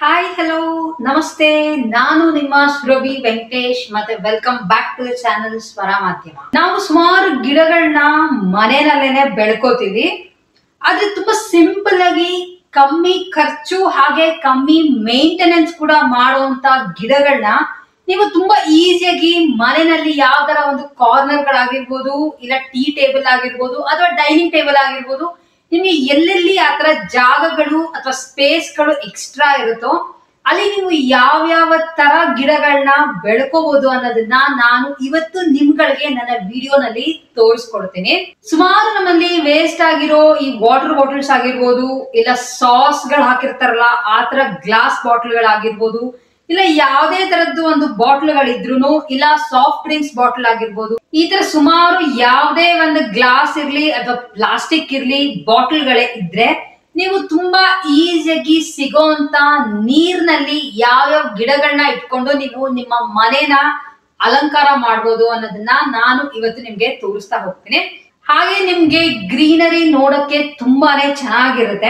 hi hello ನಮಸ್ತೆ ನಾನು ನಿಮ್ಮ ಸುರಭಿ ವೆಂಕಟೇಶ್ ಮತ್ತೆ welcome back to the channel Swara Madhyama ನಾವು ಸುಮಾರು ಗಿಡಗಳನ್ನ ಮನೆಯಲ್ಲೇನೆ ಬೆಳ್ಕೋತೀವಿ ಆದ್ರೆ ತುಂಬಾ ಸಿಂಪಲ್ ಆಗಿ ಕಮ್ಮಿ ಖರ್ಚು ಹಾಗೆ ಕಮ್ಮಿ ಮೇಂಟೆನೆನ್ಸ್ ಕೂಡ ಮಾಡುವಂತ ಗಿಡಗಳನ್ನ ನೀವು ತುಂಬಾ ಈಸಿಯಾಗಿ ಮನೆಯಲ್ಲಿ ಯಾವ್ದಾರ ಒಂದು ಕಾರ್ನರ್ ಗಳಾಗಿರ್ಬೋದು ಇಲ್ಲ ಟೀ ಟೇಬಲ್ ಆಗಿರ್ಬೋದು ಅಥವಾ ಡೈನಿಂಗ್ ಟೇಬಲ್ ಆಗಿರ್ಬೋದು ನಿಮಗೆ ಎಲ್ಲೆಲ್ಲಿ ಆತರ ಜಾಗಗಳು ಅಥವಾ ಸ್ಪೇಸ್ಗಳು ಎಕ್ಸ್ಟ್ರಾ ಇರುತ್ತೋ ಅಲ್ಲಿ ನೀವು ಯಾವ್ಯಾವ ತರ ಗಿಡಗಳನ್ನ ಬೆಳ್ಕೋಬಹುದು ಅನ್ನೋದನ್ನ ನಾನು ಇವತ್ತು ನಿಮ್ಗಳಿಗೆ ನನ್ನ ವಿಡಿಯೋನಲ್ಲಿ ತೋರಿಸ್ಕೊಡ್ತೀನಿ ಸುಮಾರು ನಮ್ಮಲ್ಲಿ ವೇಸ್ಟ್ ಆಗಿರೋ ಈ ವಾಟರ್ ಬಾಟಲ್ಸ್ ಆಗಿರ್ಬೋದು ಇಲ್ಲ ಸಾಸ್ ಗಳು ಹಾಕಿರ್ತಾರಲ್ಲ ಆ ತರ ಗ್ಲಾಸ್ ಬಾಟಲ್ಗಳಾಗಿರ್ಬೋದು ಇಲ್ಲ ಯಾವುದೇ ತರದ್ದು ಒಂದು ಬಾಟ್ಲ್ಗಳಿದ್ರು ಇಲ್ಲ ಸಾಫ್ಟ್ ಡ್ರಿಂಕ್ಸ್ ಬಾಟಲ್ ಆಗಿರ್ಬೋದು ಈ ತರ ಸುಮಾರು ಯಾವುದೇ ಒಂದು ಗ್ಲಾಸ್ ಇರ್ಲಿ ಅಥವಾ ಪ್ಲಾಸ್ಟಿಕ್ ಇರ್ಲಿ ಬಾಟಲ್ಗಳೇ ಇದ್ರೆ ನೀವು ತುಂಬಾ ಈಸಿಯಾಗಿ ಸಿಗೋಂತ ನೀರ್ನಲ್ಲಿ ಯಾವ್ಯಾವ ಗಿಡಗಳನ್ನ ಇಟ್ಕೊಂಡು ನೀವು ನಿಮ್ಮ ಮನೇನ ಅಲಂಕಾರ ಮಾಡ್ಬೋದು ಅನ್ನೋದನ್ನ ನಾನು ಇವತ್ತು ನಿಮ್ಗೆ ತೋರಿಸ್ತಾ ಹೋಗ್ತೀನಿ ಹಾಗೆ ನಿಮ್ಗೆ ಗ್ರೀನರಿ ನೋಡಕ್ಕೆ ತುಂಬಾನೇ ಚೆನ್ನಾಗಿರುತ್ತೆ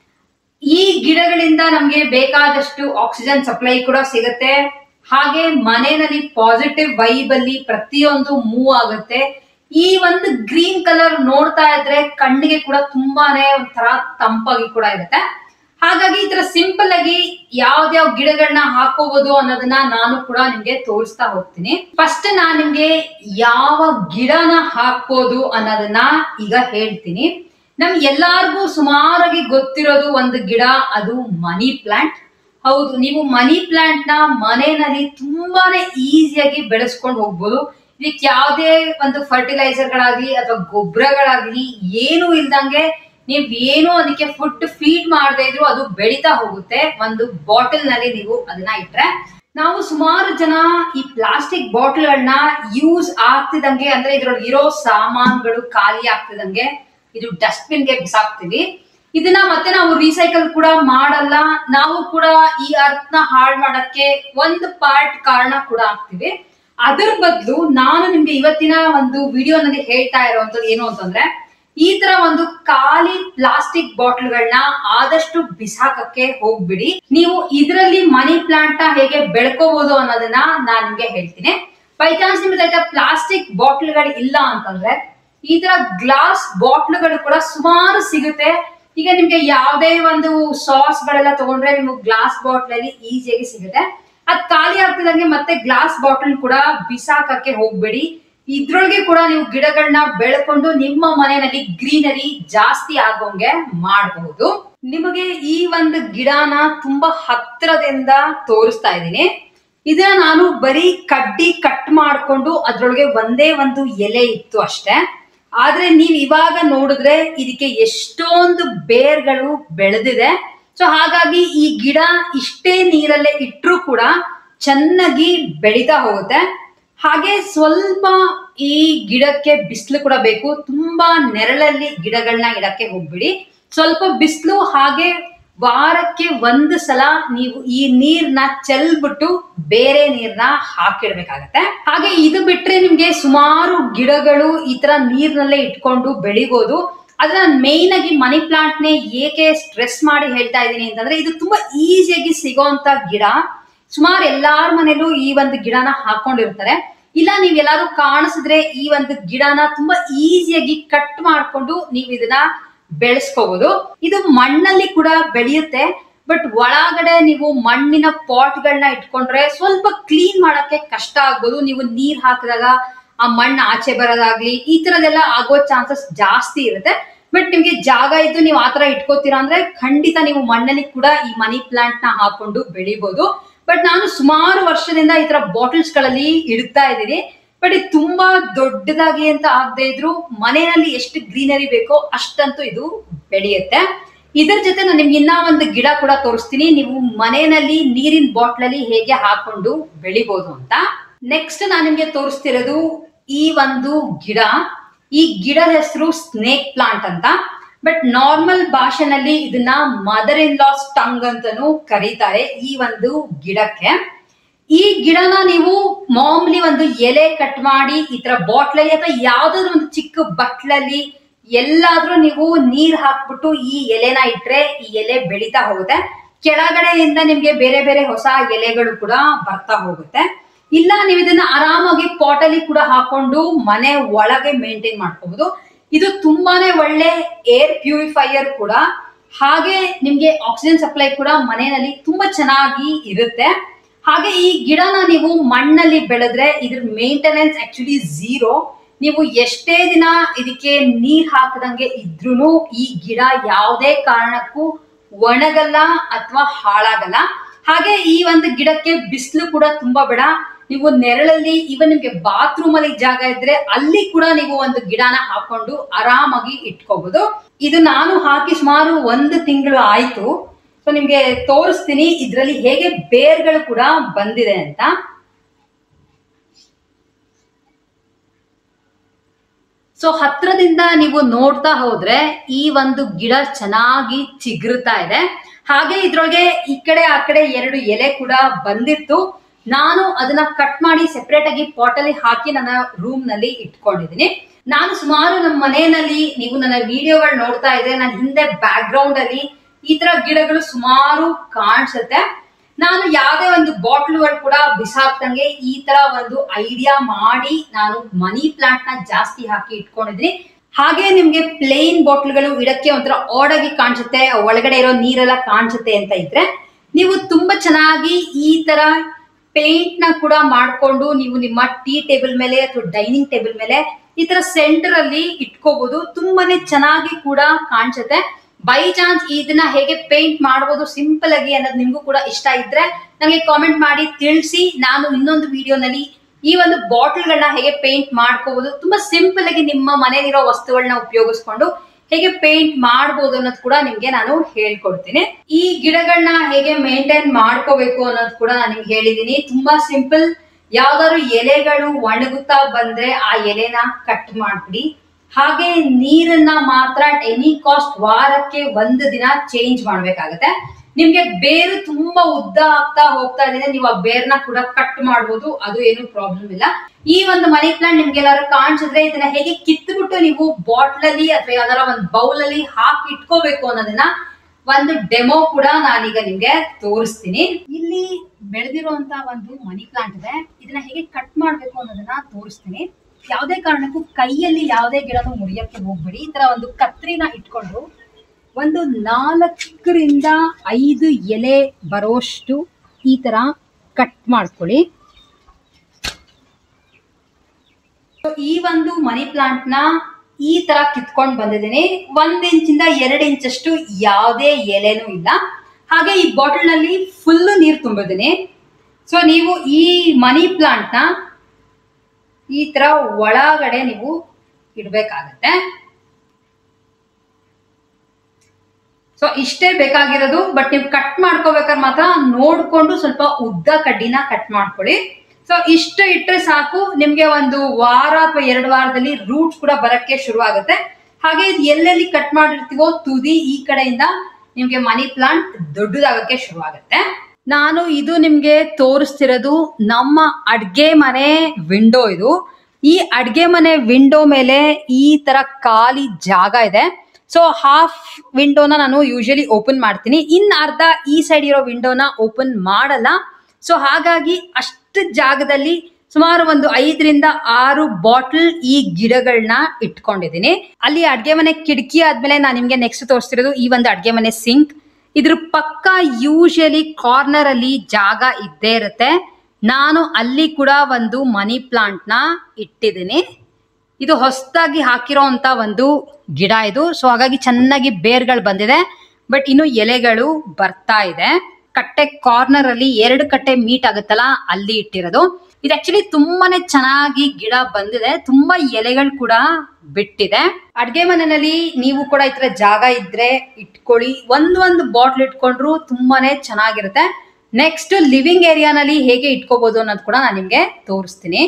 ಈ ಗಿಡಗಳಿಂದ ನಮ್ಗೆ ಬೇಕಾದಷ್ಟು ಆಕ್ಸಿಜನ್ ಸಪ್ಲೈ ಕೂಡ ಸಿಗುತ್ತೆ ಹಾಗೆ ಮನೆಯಲ್ಲಿ ಪಾಸಿಟಿವ್ ವೈಬ್ ಅಲ್ಲಿ ಪ್ರತಿಯೊಂದು ಮೂವ್ ಆಗುತ್ತೆ ಈ ಒಂದು ಗ್ರೀನ್ ಕಲರ್ ನೋಡ್ತಾ ಇದ್ರೆ ಕಣ್ಣಿಗೆ ಕೂಡ ತುಂಬಾನೇ ಒಂಥರ ತಂಪಾಗಿ ಕೂಡ ಇರುತ್ತೆ ಹಾಗಾಗಿ ಈ ತರ ಸಿಂಪಲ್ ಆಗಿ ಯಾವ್ದಾವ್ ಗಿಡಗಳನ್ನ ಹಾಕೋಬಹುದು ಅನ್ನೋದನ್ನ ನಾನು ಕೂಡ ನಿಮ್ಗೆ ತೋರಿಸ್ತಾ ಹೋಗ್ತೀನಿ ಫಸ್ಟ್ ನಾನ್ ನಿಮ್ಗೆ ಯಾವ ಗಿಡನ ಹಾಕ್ಬೋದು ಅನ್ನೋದನ್ನ ಈಗ ಹೇಳ್ತೀನಿ ನಮ್ ಎಲ್ಲಾರ್ಗೂ ಸುಮಾರಾಗಿ ಗೊತ್ತಿರೋದು ಒಂದು ಗಿಡ ಅದು ಮನಿ ಪ್ಲಾಂಟ್ ಹೌದು ನೀವು ಮನಿ ಪ್ಲಾಂಟ್ ನ ಮನೆಯಲ್ಲಿ ತುಂಬಾನೇ ಈಸಿಯಾಗಿ ಬೆಳೆಸ್ಕೊಂಡು ಹೋಗ್ಬೋದು ಇದಕ್ಕೆ ಯಾವುದೇ ಒಂದು ಫರ್ಟಿಲೈಸರ್ ಗಳಾಗ್ಲಿ ಅಥವಾ ಗೊಬ್ಬರಗಳಾಗ್ಲಿ ಏನು ಇಲ್ದಂಗೆ ನೀವ್ ಏನು ಅದಕ್ಕೆ ಫುಡ್ ಫೀಡ್ ಮಾಡದೇ ಇದ್ರು ಅದು ಬೆಳಿತಾ ಹೋಗುತ್ತೆ ಒಂದು ಬಾಟಲ್ ನಲ್ಲಿ ನೀವು ಅದನ್ನ ಇಟ್ರೆ ನಾವು ಸುಮಾರು ಜನ ಈ ಪ್ಲಾಸ್ಟಿಕ್ ಬಾಟಲ್ಗಳನ್ನ ಯೂಸ್ ಆಗ್ತಿದಂಗೆ ಅಂದ್ರೆ ಇದ್ರೊಳಗೆ ಇರೋ ಸಾಮಾನುಗಳು ಖಾಲಿ ಆಗ್ತಿದಂಗೆ ಇದು ಡಸ್ಟ್ಬಿನ್ ಗೆ ಬಿಸಾಕ್ತಿವಿ ಇದನ್ನ ಮತ್ತೆ ನಾವು ರೀಸೈಕಲ್ ಕೂಡ ಮಾಡಲ್ಲ ನಾವು ಕೂಡ ಈ ಅರ್ತ್ ನ ಹಾಳು ಮಾಡಕ್ಕೆ ಒಂದು ಪಾರ್ಟ್ ಕಾರಣ ಕೂಡ ಆಗ್ತಿವಿ ಅದ್ರ ಬದಲು ನಾನು ನಿಮ್ಗೆ ಇವತ್ತಿನ ಒಂದು ವಿಡಿಯೋನಲ್ಲಿ ಹೇಳ್ತಾ ಇರುವಂತದ್ದು ಏನು ಅಂತಂದ್ರೆ ಈ ತರ ಒಂದು ಖಾಲಿ ಪ್ಲಾಸ್ಟಿಕ್ ಬಾಟ್ಲ್ಗಳನ್ನ ಆದಷ್ಟು ಬಿಸಾಕಕ್ಕೆ ಹೋಗ್ಬಿಡಿ ನೀವು ಇದರಲ್ಲಿ ಮನಿ ಪ್ಲಾಂಟ್ ನ ಹೇಗೆ ಬೆಳ್ಕೋಬಹುದು ಅನ್ನೋದನ್ನ ನಾನ್ ನಿಮ್ಗೆ ಹೇಳ್ತೀನಿ ಬೈ ಚಾನ್ಸ್ ನಿಮ್ಗೆ ಪ್ಲಾಸ್ಟಿಕ್ ಬಾಟ್ಲ್ಗಳು ಇಲ್ಲ ಅಂತಂದ್ರೆ ಈ ತರ ಗ್ಲಾಸ್ ಬಾಟ್ಲ್ಗಳು ಕೂಡ ಸುಮಾರು ಸಿಗುತ್ತೆ ಈಗ ನಿಮ್ಗೆ ಯಾವುದೇ ಒಂದು ಸಾಸ್ ಗಳೆಲ್ಲ ತಗೊಂಡ್ರೆ ನಿಮ್ಗೆ ಗ್ಲಾಸ್ ಬಾಟ್ಲ್ ಅಲ್ಲಿ ಈಸಿಯಾಗಿ ಸಿಗುತ್ತೆ ಅದ್ ಖಾಲಿ ಆಗ್ತಿದಂಗೆ ಮತ್ತೆ ಗ್ಲಾಸ್ ಬಾಟಲ್ ಕೂಡ ಬಿಸಾಕಕ್ಕೆ ಹೋಗ್ಬೇಡಿ ಇದ್ರೊಳಗೆ ಕೂಡ ನೀವು ಗಿಡಗಳನ್ನ ಬೆಳ್ಕೊಂಡು ನಿಮ್ಮ ಮನೆಯಲ್ಲಿ ಗ್ರೀನರಿ ಜಾಸ್ತಿ ಆಗೋಂಗೆ ಮಾಡಬಹುದು ನಿಮಗೆ ಈ ಒಂದು ಗಿಡನ ತುಂಬಾ ಹತ್ತಿರದಿಂದ ತೋರಿಸ್ತಾ ಇದ್ದೀನಿ ಇದನ್ನ ನಾನು ಬರೀ ಕಡ್ಡಿ ಕಟ್ ಮಾಡ್ಕೊಂಡು ಅದ್ರೊಳಗೆ ಒಂದೇ ಒಂದು ಎಲೆ ಇತ್ತು ಅಷ್ಟೇ ಆದ್ರೆ ನೀವ್ ಇವಾಗ ನೋಡಿದ್ರೆ ಇದಕ್ಕೆ ಎಷ್ಟೊಂದು ಬೇರ್ಗಳು ಬೆಳೆದಿದೆ ಸೊ ಹಾಗಾಗಿ ಈ ಗಿಡ ಇಷ್ಟೇ ನೀರಲ್ಲೇ ಇಟ್ಟರು ಕೂಡ ಚೆನ್ನಾಗಿ ಬೆಳೀತಾ ಹೋಗುತ್ತೆ ಹಾಗೆ ಸ್ವಲ್ಪ ಈ ಗಿಡಕ್ಕೆ ಬಿಸಿಲು ಕೂಡ ಬೇಕು ತುಂಬಾ ನೆರಳಲ್ಲಿ ಗಿಡಗಳನ್ನ ಇಡಕ್ಕೆ ಹೋಗ್ಬಿಡಿ ಸ್ವಲ್ಪ ಬಿಸಿಲು ಹಾಗೆ ವಾರಕ್ಕೆ ಒಂದು ಸಲ ನೀವು ಈ ನೀರ್ನ ಚೆಲ್ಬಿಟ್ಟು ಬೇರೆ ನೀರ್ನ ಹಾಕಿಡ್ಬೇಕಾಗತ್ತೆ ಹಾಗೆ ಇದು ಬಿಟ್ರೆ ನಿಮ್ಗೆ ಸುಮಾರು ಗಿಡಗಳು ಈ ತರ ನೀರ್ನಲ್ಲೇ ಇಟ್ಕೊಂಡು ಬೆಳಿಬೋದು ಆದ್ರೆ ನಾನು ಮೇನ್ ಆಗಿ ಮನಿ ಪ್ಲಾಂಟ್ ನೇ ಏಕೆ ಸ್ಟ್ರೆಸ್ ಮಾಡಿ ಹೇಳ್ತಾ ಇದ್ದೀನಿ ಅಂತಂದ್ರೆ ಇದು ತುಂಬಾ ಈಸಿಯಾಗಿ ಸಿಗೋಂತ ಗಿಡ ಸುಮಾರು ಎಲ್ಲಾರ ಮನೇಲೂ ಈ ಒಂದು ಗಿಡನ ಹಾಕೊಂಡಿರ್ತಾರೆ ಇಲ್ಲ ನೀವ್ ಎಲ್ಲಾರು ಕಾಣಿಸಿದ್ರೆ ಈ ಒಂದು ಗಿಡನ ತುಂಬಾ ಈಸಿಯಾಗಿ ಕಟ್ ಮಾಡ್ಕೊಂಡು ನೀವ್ ಇದನ್ನ ಬೆಳೆಸ್ಕೋಬಹುದು ಇದು ಮಣ್ಣಲ್ಲಿ ಕೂಡ ಬೆಳೆಯುತ್ತೆ ಬಟ್ ಒಳಗಡೆ ನೀವು ಮಣ್ಣಿನ ಪಾಟ್ಗಳನ್ನ ಇಟ್ಕೊಂಡ್ರೆ ಸ್ವಲ್ಪ ಕ್ಲೀನ್ ಮಾಡಕ್ಕೆ ಕಷ್ಟ ಆಗ್ಬೋದು ನೀವು ನೀರ್ ಹಾಕಿದಾಗ ಆ ಮಣ್ಣು ಆಚೆ ಬರೋದಾಗ್ಲಿ ಈ ತರದೆಲ್ಲ ಆಗೋ ಚಾನ್ಸಸ್ ಜಾಸ್ತಿ ಇರುತ್ತೆ ಬಟ್ ನಿಮ್ಗೆ ಜಾಗ ಇದ್ದು ನೀವು ಆತರ ಇಟ್ಕೋತೀರಾ ಅಂದ್ರೆ ಖಂಡಿತ ನೀವು ಮಣ್ಣಲ್ಲಿ ಕೂಡ ಈ ಮನಿ ಪ್ಲಾಂಟ್ ನ ಹಾಕೊಂಡು ಬೆಳಿಬಹುದು ಬಟ್ ನಾನು ಸುಮಾರು ವರ್ಷದಿಂದ ಈ ತರ ಬಾಟಲ್ಸ್ ಗಳಲ್ಲಿ ಇಡ್ತಾ ಇದ್ದೀನಿ ಬಟ್ ಇದು ತುಂಬಾ ದೊಡ್ಡದಾಗಿ ಅಂತ ಆಗದೆ ಇದ್ರು ಮನೆಯಲ್ಲಿ ಎಷ್ಟು ಗ್ರೀನರಿ ಬೇಕೋ ಅಷ್ಟಂತೂ ಇದು ಬೆಳೆಯುತ್ತೆ ಇದರ ಜೊತೆ ನಾನು ನಿಮ್ಗೆ ಇನ್ನ ಒಂದು ಗಿಡ ಕೂಡ ತೋರಿಸ್ತೀನಿ ನೀವು ಮನೆಯಲ್ಲಿ ನೀರಿನ ಬಾಟ್ಲಲ್ಲಿ ಹೇಗೆ ಹಾಕೊಂಡು ಬೆಳಿಬಹುದು ಅಂತ ನೆಕ್ಸ್ಟ್ ನಾನು ನಿಮ್ಗೆ ತೋರಿಸ್ತಿರೋದು ಈ ಒಂದು ಗಿಡ ಈ ಗಿಡದ ಹೆಸರು ಸ್ನೇಕ್ ಪ್ಲಾಂಟ್ ಅಂತ ಬಟ್ ನಾರ್ಮಲ್ ಭಾಷೆನಲ್ಲಿ ಇದನ್ನ ಮದರ್ ಇನ್ ಲಾಸ್ ಟಂಗ್ ಅಂತಾನು ಕರೀತಾರೆ ಈ ಒಂದು ಗಿಡಕ್ಕೆ ಈ ಗಿಡನ ನೀವು ಮಾಮೂಲಿ ಒಂದು ಎಲೆ ಕಟ್ ಮಾಡಿ ಈ ತರ ಬಾಟ್ಲಲ್ಲಿ ಅಥವಾ ಯಾವ್ದಾದ್ರು ಒಂದು ಚಿಕ್ಕ ಬಟ್ಲಲ್ಲಿ ಎಲ್ಲಾದ್ರೂ ನೀವು ನೀರ್ ಹಾಕ್ಬಿಟ್ಟು ಈ ಎಲೆನ ಇಟ್ರೆ ಈ ಎಲೆ ಬೆಳೀತಾ ಹೋಗುತ್ತೆ ಕೆಳಗಡೆಯಿಂದ ನಿಮ್ಗೆ ಬೇರೆ ಬೇರೆ ಹೊಸ ಎಲೆಗಳು ಕೂಡ ಬರ್ತಾ ಹೋಗುತ್ತೆ ಇಲ್ಲ ನೀವು ಇದನ್ನ ಆರಾಮಾಗಿ ಪಾಟಲ್ಲಿ ಕೂಡ ಹಾಕೊಂಡು ಮನೆ ಒಳಗೆ ಮೇಂಟೈನ್ ಮಾಡ್ಕೋಬಹುದು ಇದು ತುಂಬಾನೇ ಒಳ್ಳೆ ಏರ್ ಪ್ಯೂರಿಫೈಯರ್ ಕೂಡ ಹಾಗೆ ನಿಮ್ಗೆ ಆಕ್ಸಿಜನ್ ಸಪ್ಲೈ ಕೂಡ ಮನೆಯಲ್ಲಿ ತುಂಬಾ ಚೆನ್ನಾಗಿ ಇರುತ್ತೆ ಹಾಗೆ ಈ ಗಿಡನ ನೀವು ಮಣ್ಣಲ್ಲಿ ಬೆಳೆದ್ರೆ ಇದ್ರ ಮೇಂಟೆನೆನ್ಸ್ ಆಕ್ಚುಲಿ ಝೀರೋ ನೀವು ಎಷ್ಟೇ ದಿನ ಇದಕ್ಕೆ ನೀರ್ ಹಾಕದಂಗೆ ಇದ್ರೂ ಈ ಗಿಡ ಯಾವುದೇ ಕಾರಣಕ್ಕೂ ಒಣಗಲ್ಲ ಅಥವಾ ಹಾಳಾಗಲ್ಲ ಹಾಗೆ ಈ ಒಂದು ಗಿಡಕ್ಕೆ ಬಿಸಿಲು ಕೂಡ ತುಂಬಾ ಬೇಡ ನೀವು ನೆರಳಲ್ಲಿ ಇವನ್ ನಿಮ್ಗೆ ಬಾತ್ರೂಮ್ ಅಲ್ಲಿ ಜಾಗ ಇದ್ರೆ ಅಲ್ಲಿ ಕೂಡ ನೀವು ಒಂದು ಗಿಡನ ಹಾಕೊಂಡು ಆರಾಮಾಗಿ ಇಟ್ಕೋಬಹುದು ಇದು ನಾನು ಹಾಕಿ ಸುಮಾರು ಒಂದು ತಿಂಗಳು ಆಯ್ತು ಸೊ ನಿಮ್ಗೆ ತೋರಿಸ್ತೀನಿ ಇದ್ರಲ್ಲಿ ಹೇಗೆ ಬೇರ್ಗಳು ಕೂಡ ಬಂದಿದೆ ಅಂತ ಸೊ ಹತ್ರದಿಂದ ನೀವು ನೋಡ್ತಾ ಹೋದ್ರೆ ಈ ಒಂದು ಗಿಡ ಚೆನ್ನಾಗಿ ಚಿಗುರ್ತಾ ಇದೆ ಹಾಗೆ ಇದ್ರೊಳಗೆ ಈ ಕಡೆ ಆ ಕಡೆ ಎರಡು ಎಲೆ ಕೂಡ ಬಂದಿತ್ತು ನಾನು ಅದನ್ನ ಕಟ್ ಮಾಡಿ ಸೆಪರೇಟ್ ಆಗಿ ಪಾಟ್ ಅಲ್ಲಿ ಹಾಕಿ ನನ್ನ ರೂಮ್ ನಲ್ಲಿ ಇಟ್ಕೊಂಡಿದ್ದೀನಿ ನಾನು ಸುಮಾರು ನಮ್ಮ ಮನೆಯಲ್ಲಿ ನೀವು ನನ್ನ ವಿಡಿಯೋಗಳು ನೋಡ್ತಾ ಇದ್ರೆ ನನ್ನ ಹಿಂದೆ ಬ್ಯಾಕ್ ಗ್ರೌಂಡ್ ಅಲ್ಲಿ ಈ ತರ ಗಿಡಗಳು ಸುಮಾರು ಕಾಣಿಸುತ್ತೆ ನಾನು ಯಾವುದೇ ಒಂದು ಬಾಟ್ಲುಗಳು ಕೂಡ ಬಿಸಾಕ್ದಂಗೆ ಈ ತರ ಒಂದು ಐಡಿಯಾ ಮಾಡಿ ನಾನು ಮನಿ ಪ್ಲಾಂಟ್ ನ ಜಾಸ್ತಿ ಹಾಕಿ ಇಟ್ಕೊಂಡಿದ್ದೀನಿ ಹಾಗೆ ನಿಮ್ಗೆ ಪ್ಲೇನ್ ಬಾಟ್ಲ್ಗಳು ಇಡಕ್ಕೆ ಒಂಥರ ಓಡಾಗಿ ಕಾಣಿಸುತ್ತೆ ಒಳಗಡೆ ಇರೋ ನೀರೆಲ್ಲ ಕಾಣಿಸುತ್ತೆ ಅಂತ ಇದ್ರೆ ನೀವು ತುಂಬಾ ಚೆನ್ನಾಗಿ ಈ ತರ ಪೇಂಟ್ ನ ಕೂಡ ಮಾಡ್ಕೊಂಡು ನೀವು ನಿಮ್ಮ ಟೀ ಟೇಬಲ್ ಮೇಲೆ ಅಥವಾ ಡೈನಿಂಗ್ ಟೇಬಲ್ ಮೇಲೆ ಈ ತರ ಸೆಂಟರ್ ಅಲ್ಲಿ ಇಟ್ಕೋಬಹುದು ತುಂಬಾನೇ ಚೆನ್ನಾಗಿ ಕೂಡ ಕಾಣಿಸುತ್ತೆ ಬೈ ಚಾನ್ಸ್ ಇದನ್ನ ಹೇಗೆ ಪೇಂಟ್ ಮಾಡಬಹುದು ಸಿಂಪಲ್ ಆಗಿ ಅನ್ನೋದು ನಿಮ್ಗೂ ಕೂಡ ಇಷ್ಟ ಇದ್ರೆ ನನಗೆ ಕಾಮೆಂಟ್ ಮಾಡಿ ತಿಳಿಸಿ ನಾನು ಇನ್ನೊಂದು ವಿಡಿಯೋನಲ್ಲಿ ಈ ಒಂದು ಬಾಟಲ್ಗಳನ್ನ ಹೇಗೆ ಪೇಂಟ್ ಮಾಡ್ಕೋಬಹುದು ತುಂಬಾ ಸಿಂಪಲ್ ಆಗಿ ನಿಮ್ಮ ಮನೆಯಲ್ಲಿರೋ ವಸ್ತುಗಳನ್ನ ಉಪಯೋಗಿಸ್ಕೊಂಡು ಹೇಗೆ ಪೇಂಟ್ ಮಾಡ್ಬೋದು ಅನ್ನೋದು ಕೂಡ ನಿಮ್ಗೆ ನಾನು ಹೇಳ್ಕೊಡ್ತೀನಿ ಈ ಗಿಡಗಳನ್ನ ಹೇಗೆ ಮೇಂಟೈನ್ ಮಾಡ್ಕೋಬೇಕು ಅನ್ನೋದು ಕೂಡ ನಾನು ನಿಮ್ಗೆ ಹೇಳಿದೀನಿ ತುಂಬಾ ಸಿಂಪಲ್ ಯಾವ್ದಾದ್ರು ಎಲೆಗಳು ಒಣಗುತ್ತಾ ಬಂದ್ರೆ ಆ ಎಲೆನ ಕಟ್ ಮಾಡ್ಬಿಡಿ ಹಾಗೆ ನೀರನ್ನ ಮಾತ್ರ ಎನಿ ಕಾಸ್ಟ್ ವಾರಕ್ಕೆ ಒಂದು ದಿನ ಚೇಂಜ್ ಮಾಡ್ಬೇಕಾಗತ್ತೆ ನಿಮ್ಗೆ ಬೇರು ತುಂಬಾ ಉದ್ದ ಆಗ್ತಾ ಹೋಗ್ತಾ ಇದೆ ನೀವು ಆ ಬೇರ್ನ ಕೂಡ ಕಟ್ ಮಾಡ್ಬೋದು ಅದು ಏನು ಪ್ರಾಬ್ಲಮ್ ಇಲ್ಲ ಈ ಒಂದು ಮನಿ ಪ್ಲಾಂಟ್ ನಿಮ್ಗೆ ಎಲ್ಲಾರು ಕಾಣಿಸಿದ್ರೆ ಇದನ್ನ ಹೇಗೆ ಕಿತ್ಬಿಟ್ಟು ನೀವು ಬಾಟ್ಲ್ ಅಲ್ಲಿ ಅಥವಾ ಯಾವ್ದಾರ ಒಂದು ಬೌಲ್ ಅಲ್ಲಿ ಹಾಕಿ ಇಟ್ಕೋಬೇಕು ಅನ್ನೋದನ್ನ ಒಂದು ಡೆಮೋ ಕೂಡ ನಾನೀಗ ನಿಮ್ಗೆ ತೋರಿಸ್ತೀನಿ ಇಲ್ಲಿ ಬೆಳೆದಿರುವಂತ ಒಂದು ಮನಿ ಪ್ಲಾಂಟ್ ಇದೆ ಇದನ್ನ ಹೇಗೆ ಕಟ್ ಮಾಡ್ಬೇಕು ಅನ್ನೋದನ್ನ ತೋರಿಸ್ತೀನಿ ಯಾವುದೇ ಕಾರಣಕ್ಕೂ ಕೈಯಲ್ಲಿ ಯಾವುದೇ ಗಿಡನೂ ಮುರಿಯಕ್ಕೆ ಹೋಗ್ಬೇಡಿ ಈ ತರ ಒಂದು ಕತ್ರಿನ ಇಟ್ಕೊಂಡು ಒಂದು ನಾಲ್ಕರಿಂದ ಐದು ಎಲೆ ಬರೋಷ್ಟು ಈ ತರ ಕಟ್ ಮಾಡ್ಕೊಳ್ಳಿ So, ಈ ಒಂದು ಮನಿ ಪ್ಲಾಂಟ್ ನ ಈ ತರ ಕಿತ್ಕೊಂಡ್ ಬಂದಿದ್ದೀನಿ ಒಂದ್ ಇಂಚಿಂದ ಎರಡು ಇಂಚಷ್ಟು ಯಾವುದೇ ಎಲೆನೂ ಇಲ್ಲ ಹಾಗೆ ಈ ಬಾಟಲ್ ನಲ್ಲಿ ಫುಲ್ ನೀರು ತುಂಬಿದ್ದೀನಿ ಸೊ ನೀವು ಈ ಮನಿ ಪ್ಲಾಂಟ್ ನ ಈ ತರ ಒಳಗಡೆ ನೀವು ಇಡ್ಬೇಕಾಗತ್ತೆ ಸೊ ಇಷ್ಟೇ ಬೇಕಾಗಿರೋದು ಬಟ್ ನೀವು ಕಟ್ ಮಾಡ್ಕೋಬೇಕಾದ್ರೆ ಮಾತ್ರ ನೋಡ್ಕೊಂಡು ಸ್ವಲ್ಪ ಉದ್ದ ಕಡ್ಡಿನ ಕಟ್ ಮಾಡ್ಕೊಳ್ಳಿ ಸೊ ಇಷ್ಟು ಇಟ್ಟರೆ ಸಾಕು ನಿಮ್ಗೆ ಒಂದು ವಾರ ಅಥವಾ ಎರಡು ವಾರದಲ್ಲಿ ರೂಟ್ಸ್ ಕೂಡ ಬರಕ್ಕೆ ಶುರು ಆಗುತ್ತೆ ಹಾಗೆ ಇದು ಎಲ್ಲೆಲ್ಲಿ ಕಟ್ ಮಾಡಿರ್ತೀವೋ ತುದಿ ಈ ಕಡೆಯಿಂದ ನಿಮ್ಗೆ ಮನಿ ಪ್ಲಾಂಟ್ ದೊಡ್ಡದಾಗಕ್ಕೆ ಶುರು ಆಗುತ್ತೆ ನಾನು ಇದು ನಿಮ್ಗೆ ತೋರಿಸ್ತಿರೋದು ನಮ್ಮ ಅಡ್ಗೆ ಮನೆ ವಿಂಡೋ ಇದು ಈ ಅಡ್ಗೆ ಮನೆ ವಿಂಡೋ ಮೇಲೆ ಈ ತರ ಖಾಲಿ ಜಾಗ ಇದೆ ಸೊ ಹಾಫ್ ವಿಂಡೋನ ನಾನು ಯೂಶಲಿ ಓಪನ್ ಮಾಡ್ತೀನಿ ಇನ್ ಅರ್ಧ ಈ ಸೈಡ್ ಇರೋ ವಿಂಡೋನ ಓಪನ್ ಮಾಡಲ್ಲ ಸೊ ಹಾಗಾಗಿ ಅಷ್ಟು ಜಾಗದಲ್ಲಿ ಸುಮಾರು ಒಂದು ಐದರಿಂದ ಆರು ಬಾಟಲ್ ಈ ಗಿಡಗಳನ್ನ ಇಟ್ಕೊಂಡಿದ್ದೀನಿ ಅಲ್ಲಿ ಅಡ್ಗೆ ಮನೆ ಕಿಟಕಿ ಆದ್ಮೇಲೆ ನಾನು ನಿಮ್ಗೆ ನೆಕ್ಸ್ಟ್ ತೋರಿಸ್ತಿರೋದು ಈ ಒಂದು ಅಡ್ಗೆ ಮನೆ ಸಿಂಕ್ ಇದ್ರ ಪಕ್ಕ ಯೂಶಲಿ ಕಾರ್ನರ್ ಅಲ್ಲಿ ಜಾಗ ಇದ್ದೇ ಇರುತ್ತೆ ನಾನು ಅಲ್ಲಿ ಕೂಡ ಒಂದು ಮನಿ ಪ್ಲಾಂಟ್ ನ ಇಟ್ಟಿದ್ದೀನಿ ಇದು ಹೊಸದಾಗಿ ಹಾಕಿರೋ ಅಂತ ಒಂದು ಗಿಡ ಇದು ಸೊ ಹಾಗಾಗಿ ಚೆನ್ನಾಗಿ ಬೇರ್ಗಳು ಬಂದಿದೆ ಬಟ್ ಇನ್ನು ಎಲೆಗಳು ಬರ್ತಾ ಇದೆ ಕಟ್ಟೆ ಕಾರ್ನರ್ ಅಲ್ಲಿ ಎರಡು ಕಟ್ಟೆ ಮೀಟ್ ಆಗುತ್ತಲ್ಲ ಅಲ್ಲಿ ಇಟ್ಟಿರೋದು ಇದು ಆಕ್ಚುಲಿ ತುಂಬಾನೇ ಚೆನ್ನಾಗಿ ಗಿಡ ಬಂದಿದೆ ತುಂಬಾ ಎಲೆಗಳು ಕೂಡ ಬಿಟ್ಟಿದೆ ಅಡ್ಗೆ ಮನೆಯಲ್ಲಿ ನೀವು ಕೂಡ ಈ ತರ ಜಾಗ ಇದ್ರೆ ಇಟ್ಕೊಳ್ಳಿ ಒಂದ್ ಒಂದು ಬಾಟ್ಲ್ ಇಟ್ಕೊಂಡ್ರು ತುಂಬಾನೇ ಚೆನ್ನಾಗಿರುತ್ತೆ ನೆಕ್ಸ್ಟ್ ಲಿವಿಂಗ್ ಏರಿಯಾನಲ್ಲಿ ಹೇಗೆ ಇಟ್ಕೋಬಹುದು ಅನ್ನೋದು ಕೂಡ ನಾನು ನಿಮ್ಗೆ ತೋರಿಸ್ತೀನಿ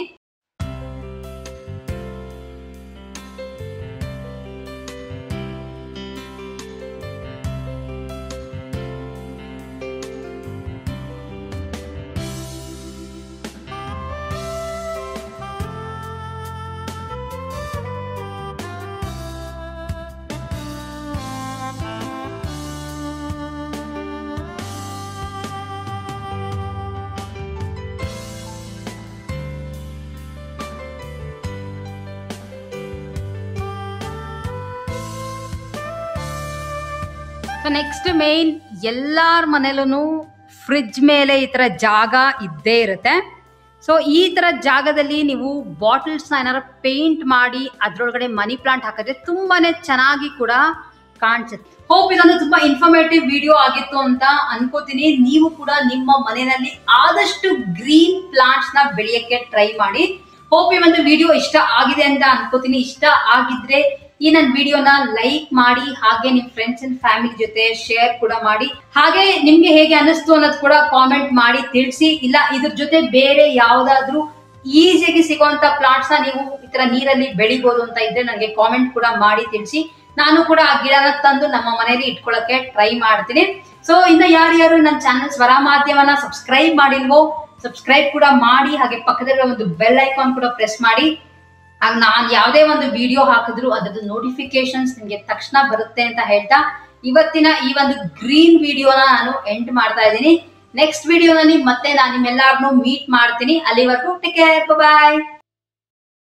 ಸೊ ನೆಕ್ಸ್ಟ್ ಮೇನ್ ಎಲ್ಲಾರ ಮನೇಲೂ ಫ್ರಿಡ್ಜ್ ಮೇಲೆ ಈ ಥರ ಜಾಗ ಇದ್ದೇ ಇರುತ್ತೆ ಸೊ ಈ ಥರ ಜಾಗದಲ್ಲಿ ನೀವು ಬಾಟಲ್ಸ್ನ ಏನಾರು ಪೇಂಟ್ ಮಾಡಿ ಅದ್ರೊಳಗಡೆ ಮನಿ ಪ್ಲಾಂಟ್ ಹಾಕಿದ್ರೆ ತುಂಬಾನೇ ಚೆನ್ನಾಗಿ ಕೂಡ ಕಾಣಿಸುತ್ತೆ ಹೋಪ್ ಇದೊಂದು ತುಂಬಾ ಇನ್ಫಾರ್ಮೇಟಿವ್ ವಿಡಿಯೋ ಆಗಿತ್ತು ಅಂತ ಅನ್ಕೋತೀನಿ ನೀವು ಕೂಡ ನಿಮ್ಮ ಮನೆಯಲ್ಲಿ ಆದಷ್ಟು ಗ್ರೀನ್ ಪ್ಲಾಂಟ್ಸ್ ನ ಬೆಳೆಯಕ್ಕೆ ಟ್ರೈ ಮಾಡಿ ಹೋಪ್ ಈ ಒಂದು ವಿಡಿಯೋ ಇಷ್ಟ ಆಗಿದೆ ಅಂತ ಅನ್ಕೋತೀನಿ ಇಷ್ಟ ಆಗಿದ್ರೆ ಈ ನನ್ನ ವಿಡಿಯೋನ ಲೈಕ್ ಮಾಡಿ ಹಾಗೆ ನಿಮ್ ಫ್ರೆಂಡ್ಸ್ ಅಂಡ್ ಫ್ಯಾಮಿಲಿ ಜೊತೆ ಶೇರ್ ಕೂಡ ಮಾಡಿ ಹಾಗೆ ನಿಮ್ಗೆ ಹೇಗೆ ಅನಿಸ್ತು ಅನ್ನೋದು ಕೂಡ ಕಾಮೆಂಟ್ ಮಾಡಿ ತಿಳಿಸಿ ಇಲ್ಲ ಇದ್ರ ಜೊತೆ ಬೇರೆ ಯಾವ್ದಾದ್ರು ಈಸಿಯಾಗಿ ಸಿಗುವಂತ ಪ್ಲಾಂಟ್ಸ್ ನ ನೀವು ಈ ತರ ನೀರಲ್ಲಿ ಬೆಳಿಬಹುದು ಅಂತ ಇದ್ರೆ ನನಗೆ ಕಾಮೆಂಟ್ ಕೂಡ ಮಾಡಿ ತಿಳಿಸಿ ನಾನು ಕೂಡ ಆ ಗಿಡನ ತಂದು ನಮ್ಮ ಮನೆಯಲ್ಲಿ ಇಟ್ಕೊಳ್ಳಕ್ಕೆ ಟ್ರೈ ಮಾಡ್ತೀನಿ ಸೊ ಇನ್ನ ಯಾರ್ಯಾರು ನನ್ನ ಚಾನಲ್ ಸ್ವರ ಮಾಧ್ಯಮನ ಸಬ್ಸ್ಕ್ರೈಬ್ ಮಾಡಿಲ್ವೋ ಸಬ್ಸ್ಕ್ರೈಬ್ ಕೂಡ ಮಾಡಿ ಹಾಗೆ ಪಕ್ಕದಲ್ಲಿರೋ ಒಂದು ಬೆಲ್ ಐಕಾನ್ ಕೂಡ ಪ್ರೆಸ್ ಮಾಡಿ ಆಗ ನಾನು ಯಾವುದೇ ಒಂದು ವಿಡಿಯೋ ಹಾಕಿದ್ರು ಅದರದ್ದು ನೋಟಿಫಿಕೇಶನ್ಸ್ ನಿಮಗೆ ತಕ್ಷಣ ಬರುತ್ತೆ ಅಂತ ಹೇಳ್ತಾ ಇವತ್ತಿನ ಈ ಒಂದು ಗ್ರೀನ್ ವಿಡಿಯೋನ ನಾನು ಎಂಡ್ ಮಾಡ್ತಾ ಇದ್ದೀನಿ ನೆಕ್ಸ್ಟ್ ವಿಡಿಯೋನಲ್ಲಿ ಮತ್ತೆ ನಾನು ನಿಮ್ಮೆಲ್ಲರನ್ನೂ ಮೀಟ್ ಮಾಡ್ತೀನಿ ಅಲ್ಲಿವರೆಗೂ ಟೇಕ್ ಕೇರ್ ಬಾಯ್